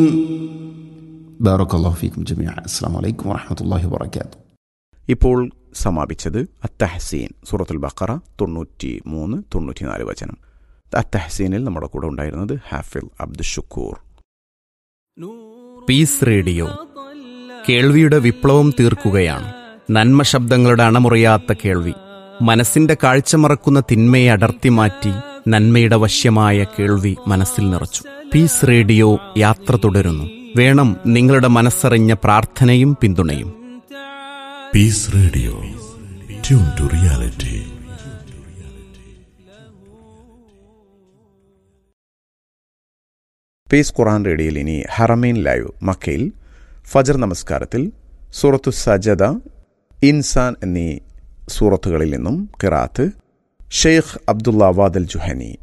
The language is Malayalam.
بارك الله فيكم جميعا السلام عليكم ورحمة الله وبركاته ഇപ്പോൾ സമാപിച്ചത് അത്തഹസീൻ സൂറത്തുൽ ബക്കറ തൊണ്ണൂറ്റി മൂന്ന് തൊണ്ണൂറ്റിനാല് വചനം അത്തഹസീനിൽ നമ്മുടെ കൂടെ ഉണ്ടായിരുന്നത് ഹാഫിൽ അബ്ദുഷുക്കൂർ പീസ് റേഡിയോ കേൾവിയുടെ വിപ്ലവം തീർക്കുകയാണ് നന്മ ശബ്ദങ്ങളുടെ അണമുറിയാത്ത കേൾവി മനസ്സിന്റെ കാഴ്ച മറക്കുന്ന തിന്മയെ അടർത്തി മാറ്റി നന്മയുടെ വശ്യമായ കേൾവി മനസ്സിൽ നിറച്ചു പീസ് റേഡിയോ യാത്ര തുടരുന്നു വേണം നിങ്ങളുടെ മനസ്സറിഞ്ഞ പ്രാർത്ഥനയും പിന്തുണയും Peace Radio. Tune to reality. Peace Quran റേഡിയോയിൽ ഇനി ഹറമീൻ ലൈവ് മക്കയിൽ ഫജർ നമസ്കാരത്തിൽ സൂറത്തു സജദ ഇൻസാൻ എന്നീ സൂറത്തുകളിൽ നിന്നും ഖിറാത്ത് ഷെയ്ഖ് അബ്ദുള്ള വാദൽ ജുഹനി